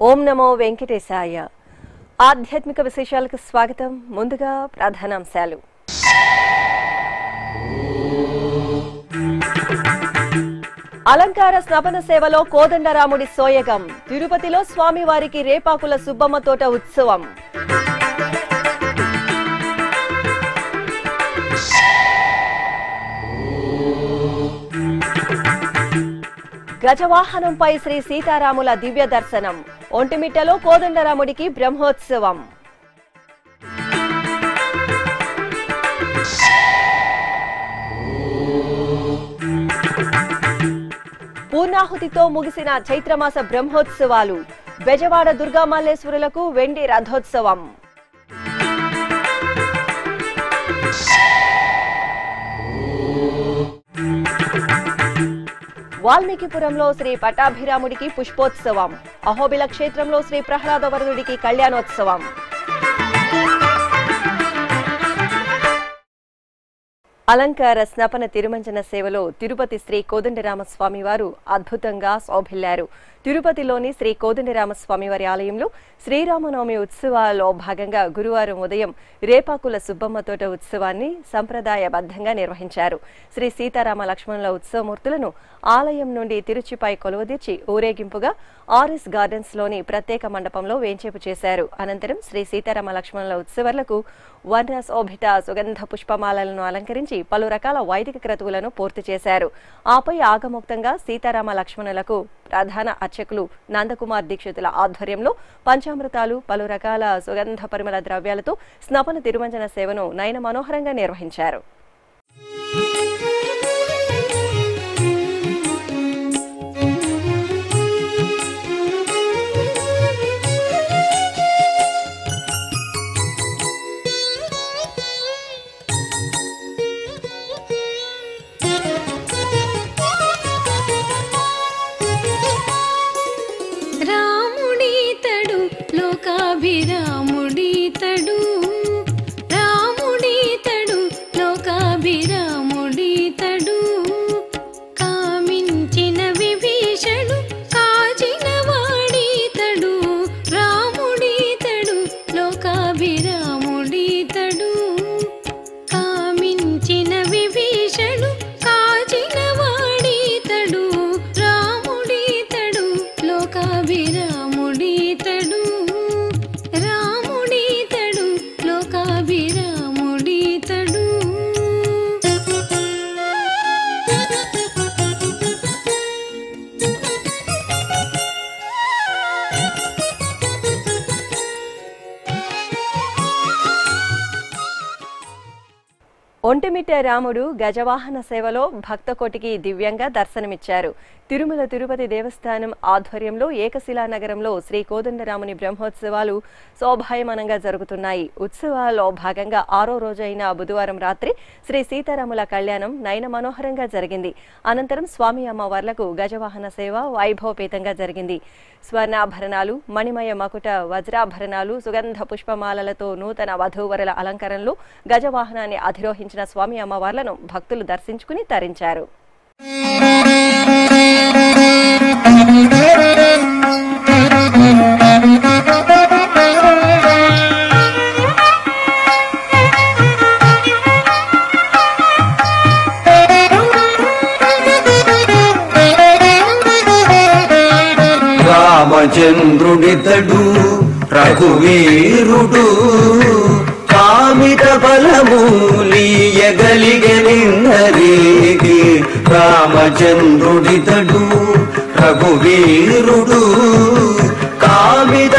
ఓం నమో వెంకటేశాయ ఆధ్యాత్మిక విశేషాలకు స్వాగతం ముందుగా ప్రధానాంశాలు అలంకార స్నపన సేవలో కోదండరాముడి సోయగం తిరుపతిలో స్వామివారికి రేపాకుల సుబ్బమ్మ తోట ఉత్సవం గజవాహనంపై శ్రీ సీతారాముల దివ్య దర్శనం ఒంటిమిట్టలో కోదండరాముడికి బ్రహ్మోత్సవం పూర్ణాహుతితో ముగిసిన చైత్రమాస బ్రహ్మోత్సవాలు బెజవాడ దుర్గామల్లేశ్వరులకు వెండి రథోత్సవం వాల్మీకిపురంలో శ్రీ పట్టాభిరాముడికి పుష్పోత్సవం అహోబిల క్షేత్రంలో శ్రీ ప్రహ్లాద వరదుడికి కళ్యాణోత్సవం అలంకార స్నపన తిరుమంజన సేవలో తిరుపతి శ్రీ కోదండరామస్వామి వారు అద్భుతంగా శోభిల్లారు తిరుపతిలోని శ్రీ కోదండరామస్వామి వారి ఆలయంలో శ్రీరామనవమి ఉత్సవాల్లో భాగంగా గురువారం ఉదయం రేపాకుల సుబ్బమ్మ తోట ఉత్సవాన్ని సంప్రదాయబద్ధంగా నిర్వహించారు శ్రీ సీతారామ లక్ష్మణుల ఉత్సవమూర్తులను ఆలయం నుండి తిరుచిపై కొలువదీర్చి ఊరేగింపుగా ఆర్ఎస్ గార్డెన్స్ లోని ప్రత్యేక మండపంలో వేంచేపు చేశారు అనంతరం శ్రీ సీతారామ లక్ష్మణుల ఉత్సవాలకు వనరసోభిత సుగంధ పుష్పమాలలను అలంకరించి పలు రకాల వైదిక క్రతువులను పూర్తి చేశారు ఆపై ఆగమోక్తంగా సీతారామ లక్ష్మణులకు ప్రధాన అర్చకులు నందకుమార్ దీక్షితుల ఆధ్వర్యంలో పంచామృతాలు పలు రకాల సుగంధ పరిమళ ద్రవ్యాలతో స్నపన తిరుమంజన సేవను నయన మనోహరంగా నిర్వహించారు రాముడీతడు లోకాభిరాముడీతడు రాముడీతడు లోకాభిరాముడీతడు కామించిన విభీషణు కాచిన వాడీతడు రాముడీతడు లోకాభిరాముడీతడు కామించిన విభీషణు కాచిన వాడీతడు రాముడీతడు లోకాభిరాముడీతడు రాముడీతడు లోకాభిరాముడీతడు ఒంటిమిట్ట రాముడు గజవాహన సేవలో భక్తకోటికి దివ్యంగా దర్శనమిచ్చారు తిరుమల తిరుపతి దేవస్థానం ఆధ్వర్యంలో ఏకశిలా నగరంలో శ్రీ కోదండరాముని బ్రహ్మోత్సవాలు శోభాయమానంగా జరుగుతున్నాయి ఉత్సవాల్లో భాగంగా ఆరో రోజైన బుధవారం రాత్రి శ్రీ సీతారాముల కళ్యాణం నయన మనోహరంగా జరిగింది అనంతరం స్వామి అమ్మవార్లకు గజవాహన సేవ వైభవపేతంగా జరిగింది స్వర్ణాభరణాలు మణిమయ మకుట వజ్రాభరణాలు సుగంధ పుష్పమాలలతో నూతన వధూవరుల అలంకరణలో గజవాహనాన్ని అధిరోహించిన స్వామి అమ్మవార్లను భక్తులు దర్శించుకుని తరించారు రామచంద్రుడితడు రఘువీరుడు కామిత బలమూలియగలిగనిన్నరీగి రామచంద్రుడితడు రఘువీరుడు కామిత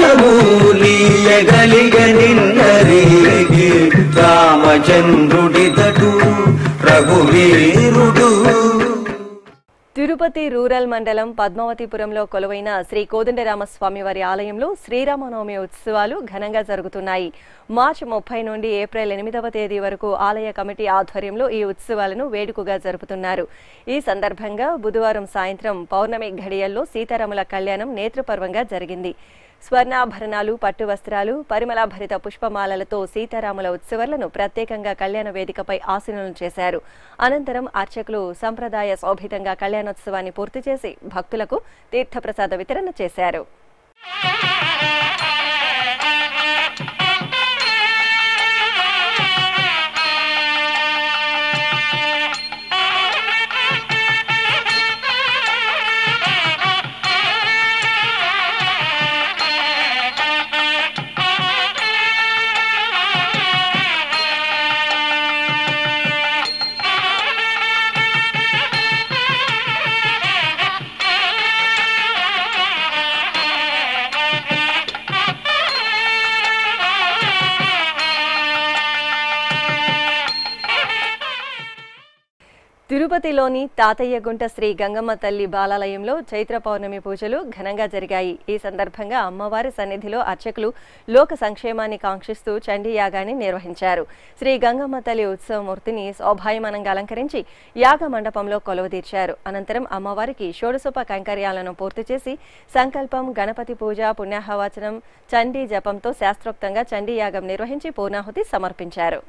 బలమూలియగలిగనిన్నరీగి రామచంద్రుడితడు రఘువీరుడు తిరుపతి రూరల్ మండలం పద్మావతిపురంలో కొలువైన శ్రీ కోదండరామస్వామి వారి ఆలయంలో శ్రీరామనవమి ఉత్సవాలు ఘనంగా జరుగుతున్నాయి మార్చి ముప్పై నుండి ఏప్రిల్ ఎనిమిదవ తేదీ వరకు ఆలయ కమిటీ ఆధ్వర్యంలో ఈ ఉత్సవాలను వేడుకగా జరుపుతున్నారు ఈ సందర్భంగా బుధవారం సాయంత్రం పౌర్ణమి ఘడియల్లో సీతారాముల కళ్యాణం నేత్రపర్వంగా జరిగింది స్వర్ణాభరణాలు పట్టు వస్త్రాలు పరిమళభరిత పుష్పమాలలతో సీతారాముల ఉత్సవాలను ప్రత్యేకంగా కళ్యాణ వేదికపై ఆసీనులను చేశారు అనంతరం అర్చకులు సంప్రదాయ శోభితంగా కళ్యాణోత్సవాన్ని పూర్తి చేసి భక్తులకు తీర్థప్రసాద వితరణ చేశారు తిరుపతిలోని తాతయ్యగుంట శ్రీ గంగమ్మ తల్లి బాలాలయంలో చైత్ర పౌర్ణమి పూజలు ఘనంగా జరిగాయి ఈ సందర్భంగా అమ్మవారి సన్నిధిలో అర్చకులు లోక సంక్షేమాన్ని కాంక్షిస్తూ చండీ యాగాన్ని నిర్వహించారు శ్రీ గంగమ్మ తల్లి ఉత్సవమూర్తిని శోభాయమానంగా అలంకరించి యాగ మండపంలో కొలువుదీర్చారు అనంతరం అమ్మవారికి షోడశోప కైంకర్యాలను పూర్తి చేసి సంకల్పం గణపతి పూజ పుణ్యాహవచనం చండీ జపంతో శాస్త్రోక్తంగా చండీ యాగం నిర్వహించి పూర్ణాహుతి సమర్పించారు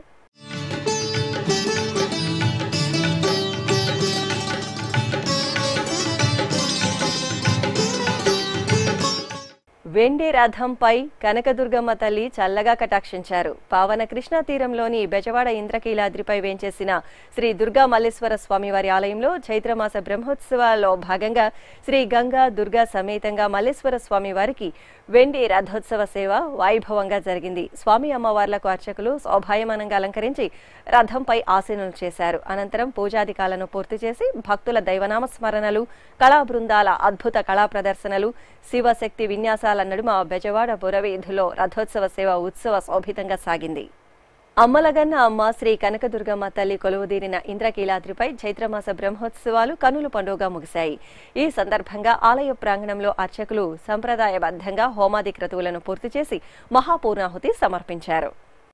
వెండి రథంపై కనకదుర్గమ్మ తల్లి చల్లగా కటాక్షించారు పావన కృష్ణా తీరంలోని బెజవాడ ఇంద్రకీలాద్రిపై వేంచేసిన శ్రీ దుర్గా మల్లేశ్వర స్వామివారి ఆలయంలో చైత్రమాస బ్రహ్మోత్సవాల్లో భాగంగా శ్రీ గంగా దుర్గా సమేతంగా మల్లేశ్వర స్వామివారికి వెండి రథోత్సవ సేవ వైభవంగా జరిగింది స్వామి అమ్మవార్లకు అర్చకులు శోభాయమానంగా అలంకరించి రథంపై ఆసీనులు చేశారు అనంతరం పూజాధికాలను పూర్తి చేసి భక్తుల దైవనామ స్మరణలు కళా బృందాల అద్భుత కళా ప్రదర్శనలు శివశక్తి విన్యాసాల నడుమ బెజవాడ పురవీధులో రథోత్సవ సేవ ఉత్సవ శోభితంగా సాగింది అమ్మలగన్న అమ్మ శ్రీ కనకదుర్గమ్మ తల్లి కొలువుదీరిన ఇంద్రకీలాద్రిపై చైత్రమాస బ్రహ్మోత్సవాలు కనుల పండుగగా ముగిశాయి ఈ సందర్భంగా ఆలయ ప్రాంగణంలో అర్చకులు సంప్రదాయబద్ధంగా హోమాది క్రతువులను పూర్తి చేసి మహాపూర్ణాహుతి సమర్పించారు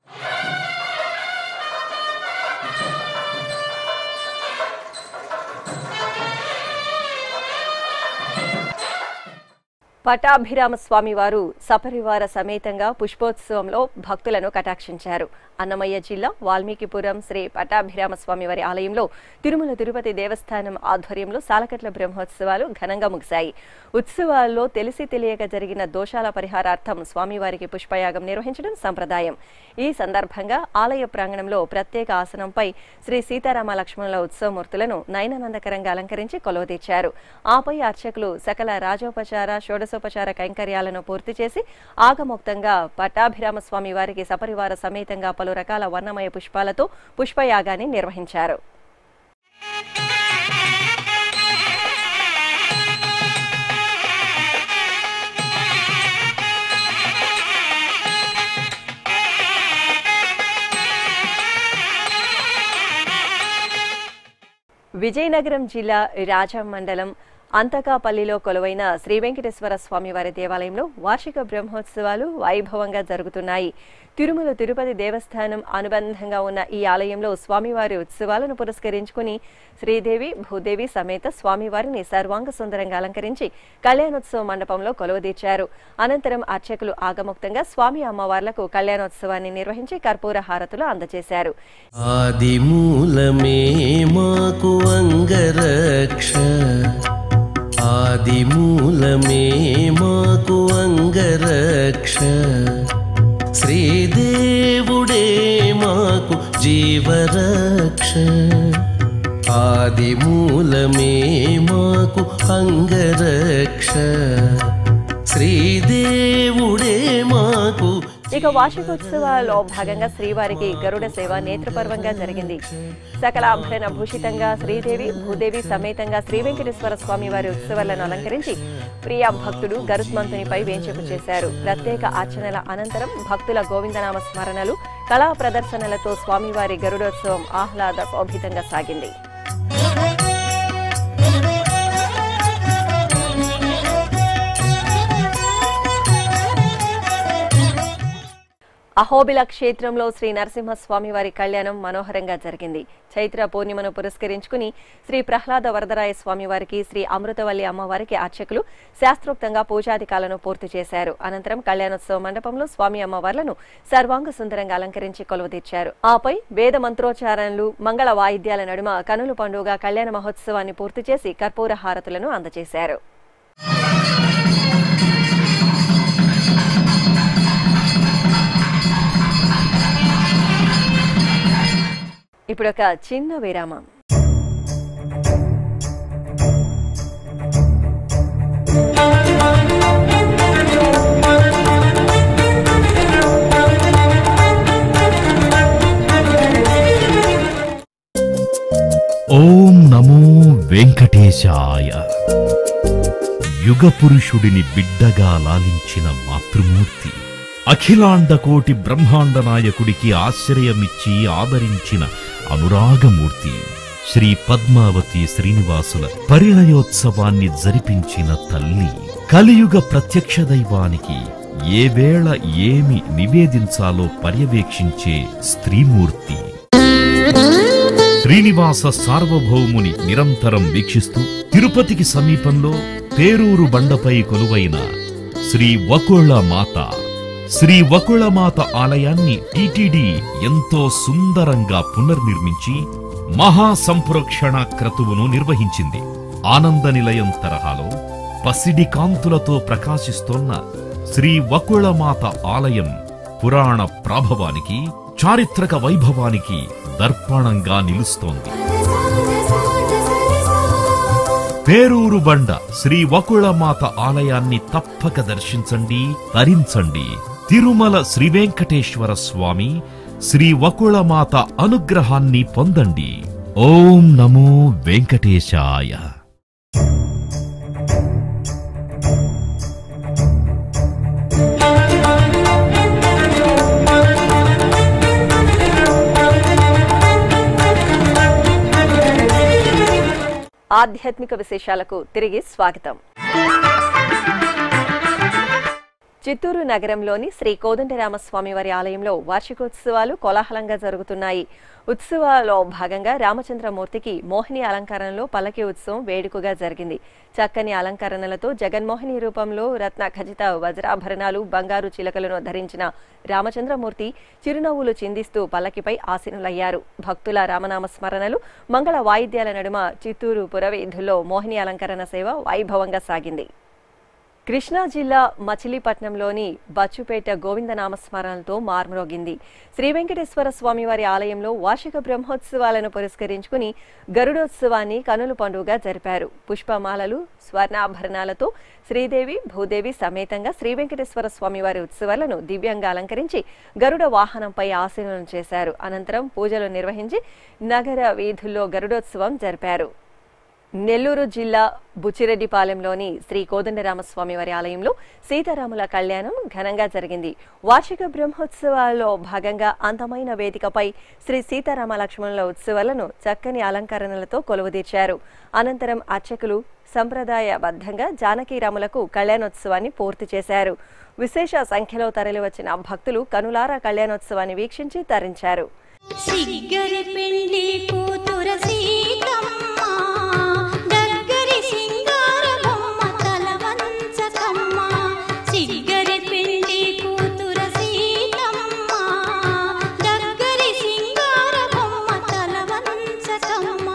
పటాభిరామ స్వామి వారు సపరివార సమేతంగా పుష్పోత్సవంలో భక్తులను కటాక్షించారు అన్నమయ్య జిల్లా వాల్మీకిపురం శ్రీ పటాభిరామ స్వామి వారి ఆలయంలో తిరుమల తిరుపతి దేవస్థానం ఆధ్వర్యంలో సాలకట్ల బ్రహ్మోత్సవాలు ఘనంగా ముగిశాయి ఉత్సవాల్లో తెలిసి తెలియక జరిగిన దోషాల పరిహారార్థం స్వామివారికి పుష్పయాగం నిర్వహించడం సంప్రదాయం ఈ సందర్భంగా ఆలయ ప్రాంగణంలో ప్రత్యేక ఆసనంపై శ్రీ సీతారామ లక్ష్మణుల ఉత్సవమూర్తులను నయననందకరంగా అలంకరించి కొలువతీర్చారు ఆపై అర్చకులు సకల రాజోపచార షోడశోపచార కైంకర్యాలను పూర్తి చేసి ఆగమోక్తంగా పట్టాభిరామ స్వామి వారికి సపరివార సమేతంగా పలు రకాల వర్ణమయ పుష్పాలతో పుష్పయాగాన్ని నిర్వహించారు విజయనగరం జిల్లా రాజం మండలం అంతకాపల్లిలో కొలువైన శ్రీ వెంకటేశ్వర స్వామివారి దేవాలయంలో వార్షిక బ్రహ్మోత్సవాలు వైభవంగా జరుగుతున్నాయి తిరుమల తిరుపతి దేవస్థానం అనుబంధంగా ఉన్న ఈ ఆలయంలో స్వామివారి ఉత్సవాలను పురస్కరించుకుని శ్రీదేవి భూదేవి సమేత స్వామివారిని సర్వాంగ సుందరంగా అలంకరించి కళ్యాణోత్సవ మండపంలో కొలువుదీర్చారు అనంతరం అర్చకులు ఆగముక్తంగా స్వామి అమ్మవార్లకు కళ్యాణోత్సవాన్ని నిర్వహించి కర్పూర హారతులు అందజేశారు ఆదిమూలమే మాకు అంగరక్ష ఆదిమూలమే మాకు అంగరక్ష శ్రీదేవుడే మాకు జీవరక్ష ఆదిమూలమే మాకు అంగరక్ష శ్రీదేవుడే మాకు ఇక వార్షికోత్సవాల్లో భాగంగా శ్రీవారికి గరుడ సేవ నేత్రపర్వంగా జరిగింది సకలాభరణ భూషితంగా శ్రీదేవి భూదేవి సమేతంగా శ్రీ వెంకటేశ్వర స్వామి వారి ఉత్సవాలను అలంకరించి ప్రియా భక్తుడు గరుత్మంతునిపై వేంచేపు చేశారు ప్రత్యేక ఆచరణల అనంతరం భక్తుల గోవిందనామ స్మరణలు కళా ప్రదర్శనలతో స్వామివారి గరుడోత్సవం ఆహ్లాద శోభితంగా సాగింది అహోబిల క్షేత్రంలో శ్రీ నరసింహస్వామి వారి కళ్యాణం మనోహరంగా జరిగింది చైత్ర పూర్ణిమను పురస్కరించుకుని శ్రీ ప్రహ్లాద వరదరాయ స్వామి వారికి శ్రీ అమృతవల్లి అమ్మవారికి అర్చకులు శాస్త్రోక్తంగా పూజాధికాలను పూర్తి చేశారు అనంతరం కళ్యాణోత్సవ మండపంలో స్వామి అమ్మవార్లను సర్వాంగ సుందరంగా అలంకరించి కొలువుదీర్చారు ఆపై వేద మంత్రోచ్చారణలు మంగళ వాయిద్యాల నడుమ కనుల పండుగ కళ్యాణ మహోత్సవాన్ని పూర్తి చేసి కర్పూర హారతులను అందజేశారు ఇప్పుడు ఒక చిన్న విరామం ఓం నమో వెంకటేశాయ యుగ పురుషుడిని బిడ్డగా లాలించిన మాతృమూర్తి అఖిలాండ కోటి బ్రహ్మాండ నాయకుడికి ఆశ్రయమిచ్చి ఆదరించిన అనురాగమూర్తి శ్రీ పద్మావతి శ్రీనివాసుల పరిణయోత్సవాన్ని జరిపించిన తల్లి కలియుగ ప్రత్యక్ష దైవానికి ఏ వేళ ఏమి నివేదించాలో పర్యవేక్షించే స్త్రీమూర్తి శ్రీనివాస సార్వభౌముని నిరంతరం వీక్షిస్తూ తిరుపతికి సమీపంలో పేరూరు బండపై కొలువైన శ్రీ వకుళ మాత శ్రీ వకుళ మాత ఆలయాన్ని టిటిడి ఎంతో సుందరంగా పునర్నిర్మించి మహా సంప్రోక్షణ క్రతువును నిర్వహించింది ఆనంద నిలయం తరహాలో పసిడి కాంతులతో ప్రకాశిస్తోన్న శ్రీ వకుళమాత ఆలయం పురాణ ప్రాభవానికి చారిత్రక వైభవానికి దర్పణంగా నిలుస్తోంది పేరూరు బండ శ్రీ వకుళమాత ఆలయాన్ని తప్పక దర్శించండి తరించండి తిరుమల శ్రీ వెంకటేశ్వర స్వామి శ్రీ వకుళమాత అనుగ్రహాన్ని పొందండి ఓం నమో వెంకటేశాయ ఆధ్యాత్మిక విశేషాలకు తిరిగి స్వాగతం చిత్తూరు నగరంలోని శ్రీ కోదండరామస్వామి వారి ఆలయంలో వార్షికోత్సవాలు కోలాహలంగా జరుగుతున్నాయి ఉత్సవాల్లో భాగంగా రామచంద్రమూర్తికి మోహిని అలంకరణలో పల్లకి ఉత్సవం వేడుకగా జరిగింది చక్కని అలంకరణలతో జగన్మోహిని రూపంలో రత్న ఖచిత వజ్రాభరణాలు బంగారు చిలకలను ధరించిన రామచంద్రమూర్తి చిరునవ్వులు చిందిస్తూ పల్లకిపై ఆసీనులయ్యారు భక్తుల రామనామ స్మరణలు మంగళ వాయిద్యాల నడుమ చిత్తూరు పురవీధుల్లో మోహిని అలంకరణ సేవ వైభవంగా సాగింది కృష్ణా జిల్లా మచిలీపట్నంలోని బచ్చుపేట గోవిందనామస్మరణలతో మార్మరోగింది శ్రీ వెంకటేశ్వర స్వామివారి ఆలయంలో వార్షిక బ్రహ్మోత్సవాలను పురస్కరించుకుని గరుడోత్సవాన్ని కనుల పండుగగా జరిపారు పుష్పమాలలు స్వర్ణాభరణాలతో శ్రీదేవి భూదేవి సమేతంగా శ్రీ వెంకటేశ్వర స్వామివారి ఉత్సవాలను దివ్యంగా అలంకరించి గరుడ వాహనంపై ఆశీనులను చేశారు అనంతరం పూజలు నిర్వహించి నగర వీధుల్లో గరుడోత్సవం జరిపారు నెల్లూరు జిల్లా బుచ్చిరెడ్డిపాలెంలోని శ్రీ కోదండరామస్వామి వారి ఆలయంలో సీతారాముల కళ్యాణం ఘనంగా జరిగింది వార్షిక బ్రహ్మోత్సవాల్లో భాగంగా అందమైన వేదికపై శ్రీ సీతారామ లక్ష్మణుల ఉత్సవాలను చక్కని అలంకరణలతో కొలువుదీర్చారు అనంతరం అర్చకులు సంప్రదాయబద్ధంగా జానకీరాములకు కళ్యాణోత్సవాన్ని పూర్తి చేశారు విశేష సంఖ్యలో తరలివచ్చిన భక్తులు కనులారా కళ్యాణోత్సవాన్ని వీక్షించి తరించారు సిగ్గరి పెండ్లి కూతుర సీతమ్మ దగ్గరి సింగార బొమ్మ తల వంచకమ్మ సిగ్గరి పెండ్లి కూతుర సీతమ్మ దగ్గరి సింగార బొమ్మ తల వంచకమ్మ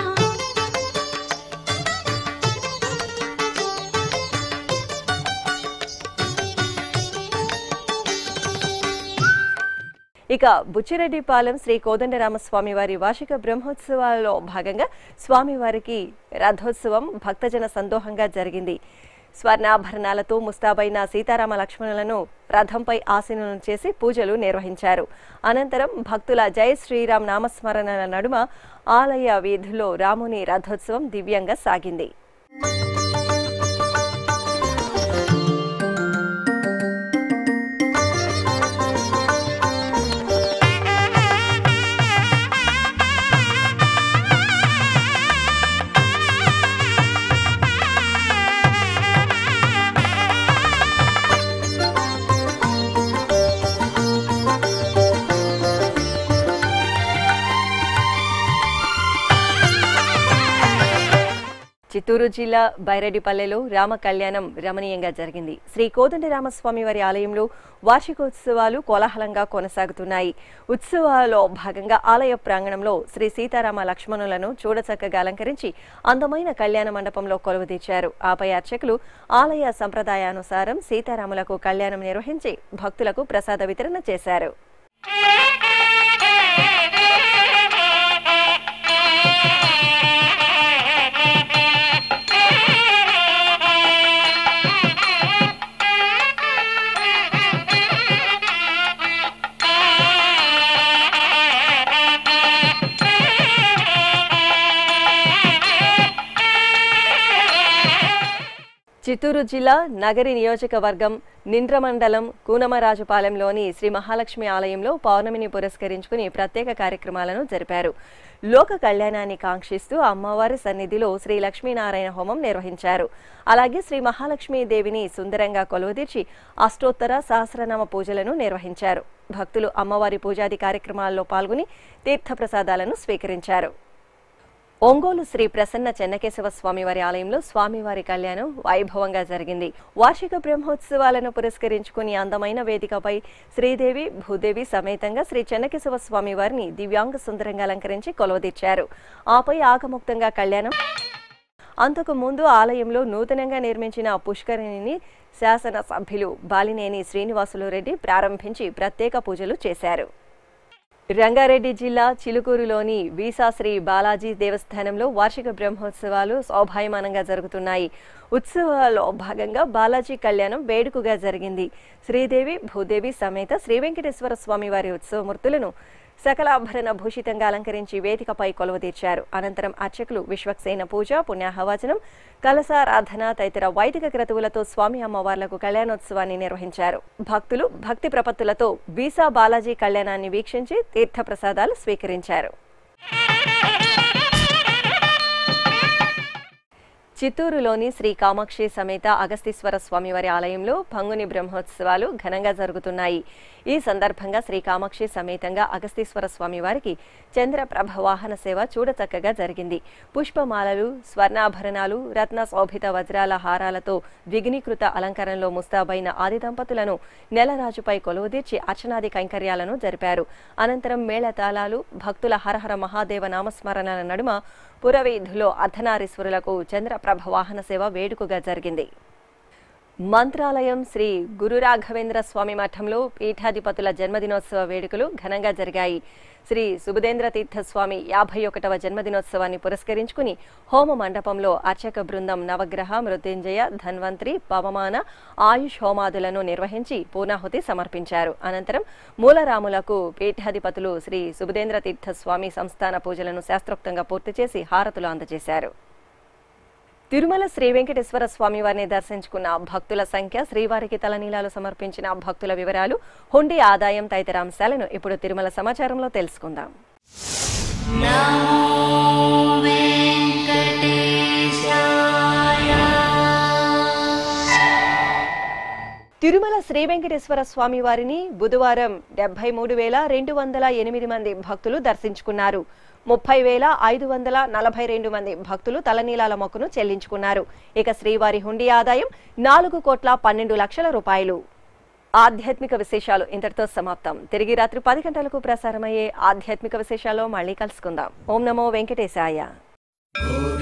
ఇక బుచ్చిరెడ్డిపాలెం శ్రీ కోదండరామస్వామి వారి వార్షిక బ్రహ్మోత్సవాల్లో భాగంగా స్వామివారికి రథోత్సవం భక్తజన సందోహంగా జరిగింది స్వర్ణాభరణాలతో ముస్తాబైన సీతారామ లక్ష్మణులను రథంపై ఆసీనులను చేసి పూజలు నిర్వహించారు అనంతరం భక్తుల జయ శ్రీరామ్ నామస్మరణల నడుమ ఆలయ వీధుల్లో రాముని రథోత్సవం దివ్యంగా సాగింది చిత్తూరు జిల్లా బైరెడ్డిపల్లెలో రామ కళ్యాణం రమణీయంగా జరిగింది శ్రీ కోదండరామస్వామి వారి ఆలయంలో వార్షికోత్సవాలు కోలాహలంగా కొనసాగుతున్నాయి ఉత్సవాల్లో భాగంగా ఆలయ ప్రాంగణంలో శ్రీ సీతారామ లక్ష్మణులను చూడచక్కగా అలంకరించి అందమైన కళ్యాణ మండపంలో కొలువుదీర్చారు ఆపై అర్చకులు ఆలయ సంప్రదాయానుసారం సీతారాములకు కళ్యాణం నిర్వహించి భక్తులకు ప్రసాద వితరణ చేశారు చిత్తూరు జిల్లా నగరి నియోజకవర్గం నింద్ర మండలం కూనమరాజుపాలెంలోని శ్రీ మహాలక్ష్మి ఆలయంలో పౌర్ణమిని పురస్కరించుకుని ప్రత్యేక కార్యక్రమాలను జరిపారు లోక కళ్యాణాన్ని కాంక్షిస్తూ అమ్మవారి సన్నిధిలో శ్రీ లక్ష్మీనారాయణ హోమం నిర్వహించారు అలాగే శ్రీ మహాలక్ష్మీ దేవిని సుందరంగా కొలువుదీర్చి అష్టోత్తర సహస్రనామ పూజలను నిర్వహించారు భక్తులు అమ్మవారి పూజాది కార్యక్రమాల్లో పాల్గొని తీర్థప్రసాదాలను స్వీకరించారు ఒంగోలు శ్రీ ప్రసన్న చెన్నకేశవ స్వామివారి ఆలయంలో స్వామివారి కళ్యాణం వైభవంగా జరిగింది వార్షిక బ్రహ్మోత్సవాలను పురస్కరించుకుని అందమైన వేదికపై శ్రీదేవి భూదేవి సమేతంగా శ్రీ చెన్నకేశవ స్వామివారిని దివ్యాంగ సుందరంగా అలంకరించి కొలవదీర్చారు ఆపై ఆగముక్తంగా కళ్యాణం అంతకు ముందు ఆలయంలో నూతనంగా నిర్మించిన పుష్కరిణిని శాసన సభ్యులు బాలినేని శ్రీనివాసులు రెడ్డి ప్రారంభించి ప్రత్యేక పూజలు చేశారు రంగారెడ్డి జిల్లా చిలుకూరులోని వీసా శ్రీ బాలాజీ దేవస్థానంలో వార్షిక బ్రహ్మోత్సవాలు శోభాయమానంగా జరుగుతున్నాయి ఉత్సవాల్లో భాగంగా బాలాజీ కళ్యాణం వేడుకగా జరిగింది శ్రీదేవి భూదేవి సమేత శ్రీ వెంకటేశ్వర స్వామి వారి ఉత్సవమూర్తులను సకలాభరణ భూషితంగా అలంకరించి వేదికపై కొలువదీర్చారు అనంతరం అర్చకులు విశ్వక్సేన పూజ పుణ్యాహవాచనం కలసారాధన తదితర వైదిక క్రతువులతో స్వామి అమ్మవార్లకు కళ్యాణోత్సవాన్ని నిర్వహించారు భక్తులు భక్తి ప్రపత్తులతో వీసా బాలాజీ కళ్యాణాన్ని వీక్షించి తీర్థప్రసాదాలు స్వీకరించారు చిత్తూరులోని శ్రీ కామాక్షి సమేత అగస్తీశ్వర స్వామివారి ఆలయంలో పంగుని బ్రహ్మోత్సవాలు ఘనంగా జరుగుతున్నాయి ఈ సందర్భంగా శ్రీ కామాక్షి సమేతంగా అగస్తీశ్వర స్వామివారికి చంద్రప్రభ వాహన సేవ చూడచక్కగా జరిగింది పుష్పమాలలు స్వర్ణాభరణాలు రత్న శోభిత వజ్రాల హారాలతో ద్విగునీకృత అలంకరణలో ముస్తాబైన ఆది దంపతులను నెలరాజుపై కొలువుదీర్చి అర్చనాది కైంకర్యాలను జరిపారు అనంతరం మేళతాళాలు భక్తుల హరహర మహాదేవ నామస్మరణల నడుమ పురవీధులో అర్ధనారీశ్వరులకు చంద్రప్రభ వాహన సేవ వేడుకగా జరిగింది మంత్రాలయం శ్రీ గురు రాఘవేంద్ర స్వామి మఠంలో పీఠాధిపతుల జన్మదినోత్సవ వేడుకలు ఘనంగా జరిగాయి శ్రీ సుబుధేంద్ర తీర్థ స్వామి యాభై ఒకటవ జన్మదినోత్సవాన్ని పురస్కరించుకుని హోమ మండపంలో అర్చక బృందం నవగ్రహ మృత్యుంజయ ధన్వంత్రి పవమాన ఆయుష్ హోమాదులను నిర్వహించి పూర్ణాహుతి సమర్పించారు అనంతరం మూలరాములకు పీఠాధిపతులు శ్రీ సుబుధేంద్ర తీర్థ స్వామి సంస్థాన పూజలను శాస్త్రోక్తంగా పూర్తి చేసి హారతులు అందజేశారు తిరుమల శ్రీ వెంకటేశ్వర స్వామి వారిని దర్శించుకున్న భక్తుల సంఖ్య శ్రీవారికి తలనీలాలు సమర్పించిన భక్తుల వివరాలు హుండీ ఆదాయం తదితర అంశాలను ఇప్పుడు తిరుమల సమాచారంలో తెలుసుకుందాం తిరుమల శ్రీ వెంకటేశ్వర స్వామి వారిని బుధవారం డెబ్బై మూడు వేల రెండు వందల ఎనిమిది మంది భక్తులు దర్శించుకున్నారు ముప్పై వేల ఐదు వందల నలభై రెండు మంది భక్తులు తలనీలాల మొక్కును చెల్లించుకున్నారు ఇక శ్రీవారి హుండీ ఆదాయం నాలుగు కోట్ల పన్నెండు లక్షల రూపాయలు ఆధ్యాత్మిక విశేషాలు ఇంతటితో సమాప్తం తిరిగి రాత్రి పది గంటలకు ప్రసారమయ్యే ఆధ్యాత్మిక విశేషాల్లో మళ్ళీ కలుసుకుందాం ఓం నమో వెంకటేశాయ ఓ